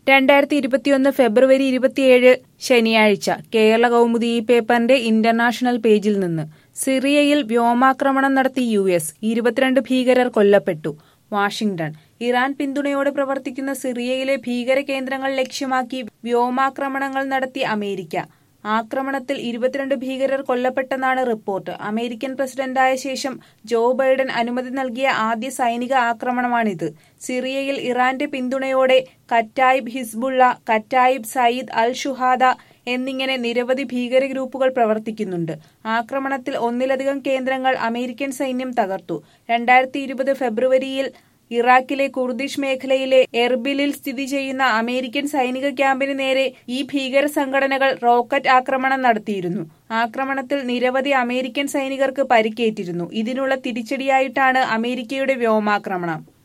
രണ്ടായിരത്തി ഇരുപത്തിയൊന്ന് ഫെബ്രുവരി ഇരുപത്തിയേഴ് ശനിയാഴ്ച കേരള കൗമുദി ഈ പേപ്പറിന്റെ ഇന്റർനാഷണൽ പേജിൽ നിന്ന് സിറിയയിൽ വ്യോമാക്രമണം നടത്തി യു എസ് ഇരുപത്തിരണ്ട് ഭീകരർ കൊല്ലപ്പെട്ടു വാഷിംഗ്ടൺ ഇറാൻ പിന്തുണയോടെ പ്രവർത്തിക്കുന്ന സിറിയയിലെ ഭീകര കേന്ദ്രങ്ങൾ ലക്ഷ്യമാക്കി വ്യോമാക്രമണങ്ങൾ നടത്തി അമേരിക്ക ആക്രമണത്തിൽ ഇരുപത്തിരണ്ട് ഭീകരർ കൊല്ലപ്പെട്ടെന്നാണ് റിപ്പോർട്ട് അമേരിക്കൻ പ്രസിഡന്റായ ശേഷം ജോ ബൈഡൻ അനുമതി നൽകിയ ആദ്യ സൈനിക ആക്രമണമാണിത് സിറിയയിൽ ഇറാന്റെ പിന്തുണയോടെ കറ്റായിബ് ഹിസ്ബുള്ള കറ്റായിബ് സയ്യിദ് അൽ ഷുഹാദ എന്നിങ്ങനെ നിരവധി ഭീകര ഗ്രൂപ്പുകൾ പ്രവർത്തിക്കുന്നുണ്ട് ആക്രമണത്തിൽ ഒന്നിലധികം കേന്ദ്രങ്ങൾ അമേരിക്കൻ സൈന്യം തകർത്തു രണ്ടായിരത്തി ഇരുപത് ഫെബ്രുവരിയിൽ ഇറാഖിലെ കുർദിഷ് മേഖലയിലെ എർബിലിൽ സ്ഥിതി ചെയ്യുന്ന അമേരിക്കൻ സൈനിക ക്യാമ്പിന് നേരെ ഈ ഭീകര സംഘടനകൾ റോക്കറ്റ് ആക്രമണം നടത്തിയിരുന്നു ആക്രമണത്തിൽ നിരവധി അമേരിക്കൻ സൈനികർക്ക് പരിക്കേറ്റിരുന്നു ഇതിനുള്ള തിരിച്ചടിയായിട്ടാണ് അമേരിക്കയുടെ വ്യോമാക്രമണം